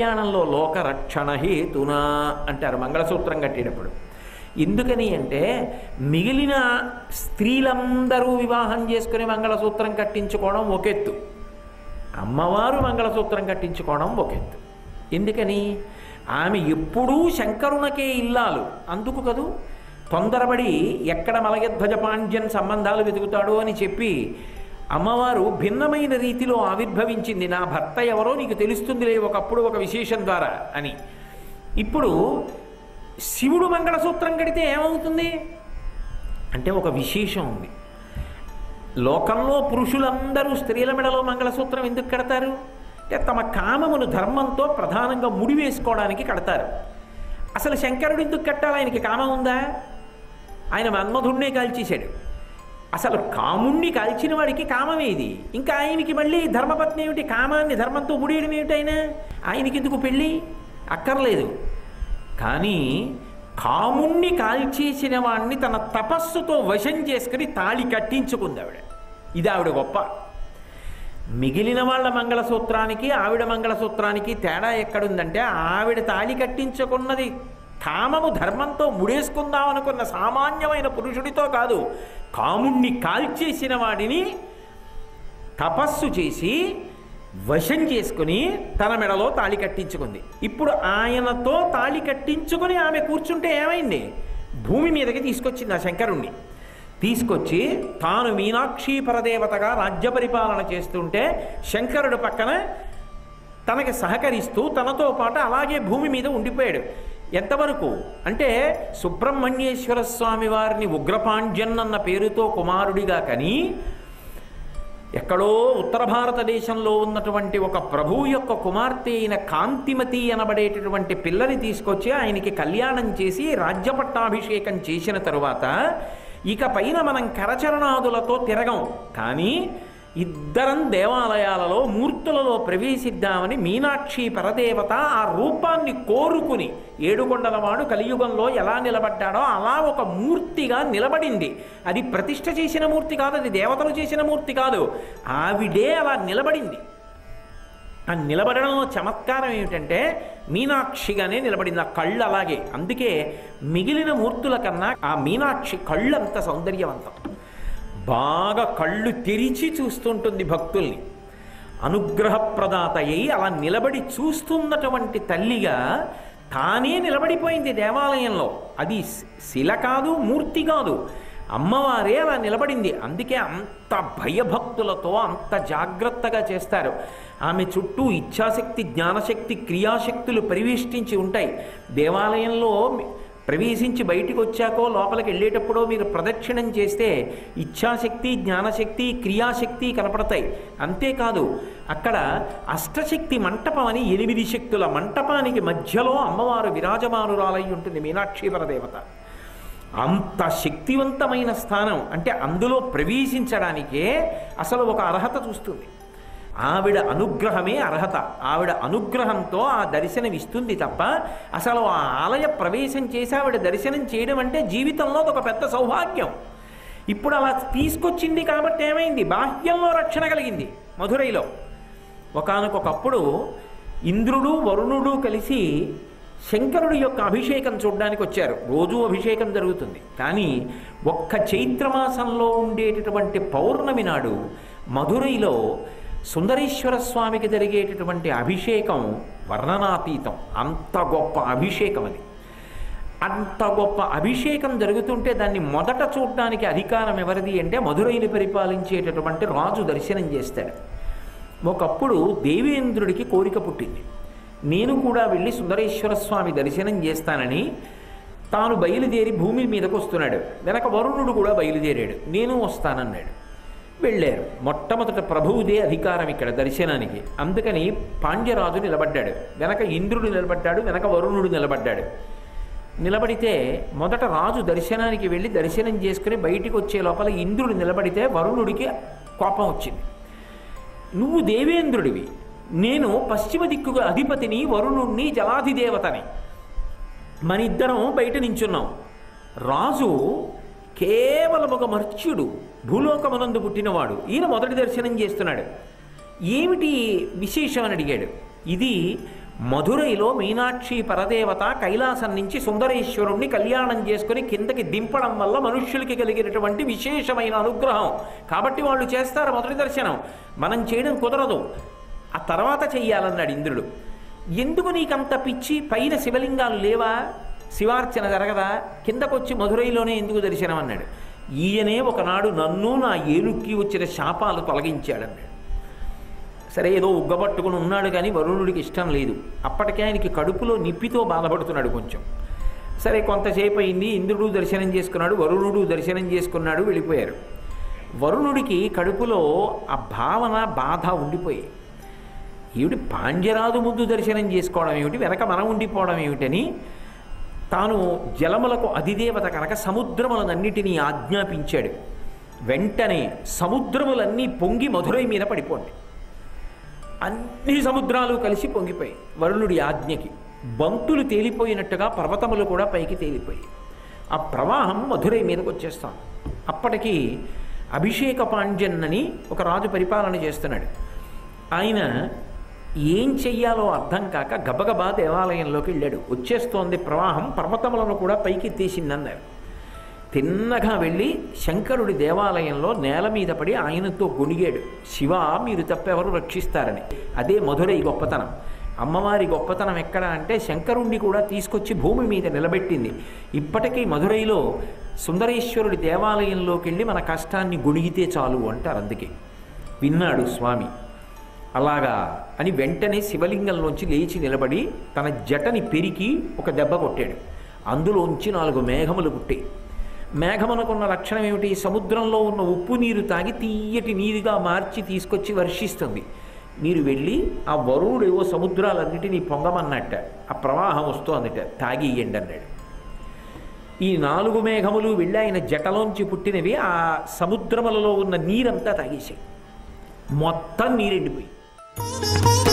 కళ్యాణంలో లోక రక్షణ హేతునా అంటారు మంగళసూత్రం కట్టేటప్పుడు ఎందుకని అంటే మిగిలిన స్త్రీలందరూ వివాహం చేసుకుని మంగళసూత్రం కట్టించుకోవడం ఒకెత్తు అమ్మవారు మంగళసూత్రం కట్టించుకోవడం ఒకెత్తు ఎందుకని ఆమె ఎప్పుడూ శంకరునకే ఇల్లాలు అందుకు కదూ తొందరపడి ఎక్కడ మలయధ్వజ పాండ్యన్ సంబంధాలు వెతుకుతాడో అని చెప్పి అమ్మవారు భిన్నమైన రీతిలో ఆవిర్భవించింది నా భర్త ఎవరో నీకు తెలుస్తుందిలే ఒకప్పుడు ఒక విశేషం ద్వారా అని ఇప్పుడు శివుడు మంగళసూత్రం కడితే ఏమవుతుంది అంటే ఒక విశేషం ఉంది లోకంలో పురుషులందరూ స్త్రీల మెడలో మంగళసూత్రం ఎందుకు కడతారు అంటే తమ కామమును ధర్మంతో ప్రధానంగా ముడి వేసుకోవడానికి కడతారు అసలు శంకరుడు ఎందుకు కట్టాలి ఆయనకి కామం ఉందా ఆయన మన్మధుణ్ణే కాల్చేశాడు అసలు కాముణ్ణి కాల్చిన వాడికి కామం ఏది ఇంకా ఆయనకి మళ్ళీ ధర్మపత్ని ఏమిటి కామాన్ని ధర్మంతో ముడియడం ఏమిటి ఆయన ఆయనకి ఎందుకు పెళ్ళి అక్కర్లేదు కానీ కాముణ్ణి కాల్చేసిన వాణ్ణి తన తపస్సుతో వశం చేసుకుని తాళి కట్టించుకుంది ఆవిడ ఇది ఆవిడ గొప్ప మిగిలిన వాళ్ళ మంగళసూత్రానికి ఆవిడ మంగళసూత్రానికి తేడా ఎక్కడుందంటే ఆవిడ తాళి కట్టించుకున్నది కామము ధర్మంతో ముడేసుకుందాం అనుకున్న సామాన్యమైన పురుషుడితో కాదు కాముణ్ణి కాల్చేసిన వాడిని తపస్సు చేసి వశం చేసుకుని తన మెడలో తాళి కట్టించుకుంది ఇప్పుడు ఆయనతో తాళి కట్టించుకుని ఆమె కూర్చుంటే ఏమైంది భూమి మీదకి తీసుకొచ్చింది ఆ శంకరుణ్ణి తీసుకొచ్చి తాను మీనాక్షి పరదేవతగా రాజ్య పరిపాలన చేస్తుంటే శంకరుడు పక్కన తనకి సహకరిస్తూ తనతో పాటు అలాగే భూమి మీద ఉండిపోయాడు ఎంతవరకు అంటే సుబ్రహ్మణ్యేశ్వర స్వామి వారిని ఉగ్రపాండ్యన్ అన్న పేరుతో కుమారుడిగా కని ఎక్కడో ఉత్తర భారతదేశంలో ఉన్నటువంటి ఒక ప్రభువు యొక్క కుమార్తె అయిన కాంతిమతి అనబడేటటువంటి పిల్లని తీసుకొచ్చి ఆయనకి కళ్యాణం చేసి రాజ్యపట్టాభిషేకం చేసిన తరువాత ఇక పైన మనం కరచరణాదులతో తిరగం కానీ ఇద్దరం దేవాలయాలలో మూర్తులలో ప్రవేశిద్దామని మీనాక్షి పరదేవత ఆ రూపాన్ని కోరుకుని ఏడుకొండలవాడు కలియుగంలో ఎలా నిలబడ్డాడో అలా ఒక మూర్తిగా నిలబడింది అది ప్రతిష్ఠ చేసిన మూర్తి కాదు అది దేవతలు చేసిన మూర్తి కాదు ఆవిడే అలా నిలబడింది ఆ నిలబడడంలో చమత్కారం ఏమిటంటే మీనాక్షిగానే నిలబడింది ఆ కళ్ళు అలాగే అందుకే మిగిలిన మూర్తుల కన్నా ఆ మీనాక్షి కళ్ళు అంత సౌందర్యవంతం బాగా కళ్ళు తెరిచి చూస్తుంటుంది భక్తుల్ని అనుగ్రహప్రదాత అయి అలా నిలబడి చూస్తున్నటువంటి తల్లిగా తానే నిలబడిపోయింది దేవాలయంలో అది శిల కాదు మూర్తి కాదు అమ్మవారే అలా నిలబడింది అందుకే అంత భయభక్తులతో అంత జాగ్రత్తగా చేస్తారు ఆమె చుట్టూ ఇచ్ఛాశక్తి జ్ఞానశక్తి క్రియాశక్తులు పరివేష్టించి ఉంటాయి దేవాలయంలో ప్రవేశించి బయటికి వచ్చాకో లోపలికి వెళ్ళేటప్పుడో మీరు ప్రదక్షిణం చేస్తే ఇచ్ఛాశక్తి జ్ఞానశక్తి క్రియాశక్తి కనపడతాయి అంతేకాదు అక్కడ అష్టశక్తి మంటపం అని ఎనిమిది శక్తుల మంటపానికి మధ్యలో అమ్మవారు విరాజమానురాలై ఉంటుంది మీనాక్షీవర దేవత అంత శక్తివంతమైన స్థానం అంటే అందులో ప్రవేశించడానికే అసలు ఒక అర్హత చూస్తుంది ఆవిడ అనుగ్రహమే అర్హత ఆవిడ అనుగ్రహంతో ఆ దర్శనం ఇస్తుంది తప్ప అసలు ఆ ఆలయ ప్రవేశం చేసి ఆవిడ దర్శనం చేయడం అంటే జీవితంలో ఒక పెద్ద సౌభాగ్యం ఇప్పుడు అలా తీసుకొచ్చింది కాబట్టి ఏమైంది బాహ్యంలో రక్షణ కలిగింది మధురైలో ఒకానొకప్పుడు ఇంద్రుడు వరుణుడు కలిసి శంకరుడి యొక్క అభిషేకం చూడడానికి వచ్చారు రోజు అభిషేకం జరుగుతుంది కానీ ఒక్క చైత్రమాసంలో ఉండేటటువంటి పౌర్ణమి నాడు మధురైలో సుందరేశ్వర స్వామికి జరిగేటటువంటి అభిషేకం వర్ణనాతీతం అంత గొప్ప అభిషేకం అది అంత గొప్ప అభిషేకం జరుగుతుంటే దాన్ని మొదట చూడడానికి అధికారం ఎవరిది అంటే మధురైని పరిపాలించేటటువంటి రాజు దర్శనం చేస్తాడు ఒకప్పుడు దేవేంద్రుడికి కోరిక పుట్టింది నేను కూడా వెళ్ళి సుందరేశ్వర స్వామి దర్శనం చేస్తానని తాను బయలుదేరి భూమి మీదకు వస్తున్నాడు వెనక వరుణుడు కూడా బయలుదేరాడు నేను వస్తానన్నాడు వెళ్ళారు మొట్టమొదట ప్రభువుదే అధికారం ఇక్కడ దర్శనానికి అందుకని పాండ్యరాజు నిలబడ్డాడు వెనక ఇంద్రుడు నిలబడ్డాడు వెనక వరుణుడు నిలబడ్డాడు నిలబడితే మొదట రాజు దర్శనానికి వెళ్ళి దర్శనం చేసుకుని బయటికి వచ్చే లోపల ఇంద్రుడు నిలబడితే వరుణుడికి కోపం వచ్చింది నువ్వు దేవేంద్రుడివి నేను పశ్చిమ దిక్కుగా అధిపతిని వరుణుణ్ణి జలాధిదేవతని మన ఇద్దరం బయట నించున్నాం రాజు కేవలం ఒక మర్త్యుడు భూలోకమునందు పుట్టినవాడు ఈయన మొదటి దర్శనం చేస్తున్నాడు ఏమిటి విశేషం అని అడిగాడు ఇది మధురైలో మీనాక్షి పరదేవత కైలాసం నుంచి సుందరేశ్వరుణ్ణి కళ్యాణం చేసుకుని కిందకి దింపడం వల్ల మనుష్యులకి కలిగినటువంటి విశేషమైన అనుగ్రహం కాబట్టి వాళ్ళు చేస్తారు మొదటి దర్శనం మనం చేయడం కుదరదు ఆ తర్వాత చెయ్యాలన్నాడు ఇంద్రుడు ఎందుకు నీకంత పిచ్చి పైన శివలింగాలు లేవా శివార్చన జరగదా కిందకొచ్చి మధురైలోనే ఎందుకు దర్శనం అన్నాడు ఈయనే ఒకనాడు నన్ను నా ఏలుక్కి వచ్చిన శాపాలు తొలగించాడన్నాడు సరే ఏదో ఉగ్గబట్టుకుని ఉన్నాడు కానీ వరుణుడికి ఇష్టం లేదు అప్పటికే ఆయనకి కడుపులో నిప్పితో బాధపడుతున్నాడు కొంచెం సరే కొంతసేపు అయింది ఇంద్రుడు దర్శనం చేసుకున్నాడు వరుణుడు దర్శనం చేసుకున్నాడు వెళ్ళిపోయారు వరుణుడికి కడుపులో ఆ భావన బాధ ఉండిపోయి ఏమిటి పాండ్యరాజు ముందు దర్శనం చేసుకోవడం ఏమిటి వెనక మనం ఉండిపోవడం ఏమిటని తాను జలములకు అధిదేవత కనుక సముద్రములనన్నిటినీ ఆజ్ఞాపించాడు వెంటనే సముద్రములన్నీ పొంగి మధురై మీద పడిపోండి అన్ని సముద్రాలు కలిసి పొంగిపోయి వరుణుడి ఆజ్ఞకి బంతులు తేలిపోయినట్టుగా పర్వతములు కూడా పైకి తేలిపోయి ఆ ప్రవాహం మధురై మీదకి వచ్చేస్తాం అప్పటికి అభిషేక పాండ్యన్ అని ఒక రాజు పరిపాలన చేస్తున్నాడు ఆయన ఏం చెయ్యాలో అర్థం కాక గబగబా దేవాలయంలోకి వెళ్ళాడు వచ్చేస్తోంది ప్రవాహం పర్వతములను కూడా పైకి తీసిందన్నారు తిన్నగా వెళ్ళి శంకరుడి దేవాలయంలో నేల మీద పడి ఆయనతో గొణిగాడు శివ మీరు తప్పెవరు రక్షిస్తారని అదే మధురై గొప్పతనం అమ్మవారి గొప్పతనం ఎక్కడ అంటే శంకరుణ్ణి కూడా తీసుకొచ్చి భూమి మీద నిలబెట్టింది ఇప్పటికీ మధురైలో సుందరేశ్వరుడి దేవాలయంలోకి వెళ్ళి మన కష్టాన్ని గొణిగితే చాలు అంటారు అందుకే విన్నాడు స్వామి అలాగా అని వెంటనే శివలింగంలోంచి లేచి నిలబడి తన జటని పెరికి ఒక దెబ్బ కొట్టాడు అందులోంచి నాలుగు మేఘములు పుట్టాయి మేఘమునకున్న లక్షణం ఏమిటి సముద్రంలో ఉన్న ఉప్పు నీరు తాగి తీయటి నీరుగా మార్చి తీసుకొచ్చి వర్షిస్తుంది మీరు వెళ్ళి ఆ వరుణుడేవో సముద్రాలన్నిటినీ పొంగమన్నట్ట ఆ ప్రవాహం వస్తోందిట తాగి ఇయ్యండి అన్నాడు ఈ నాలుగు మేఘములు వెళ్ళి ఆయన జటలోంచి పుట్టినవి ఆ సముద్రములలో ఉన్న నీరంతా తాగేశాయి మొత్తం నీరెండిపోయి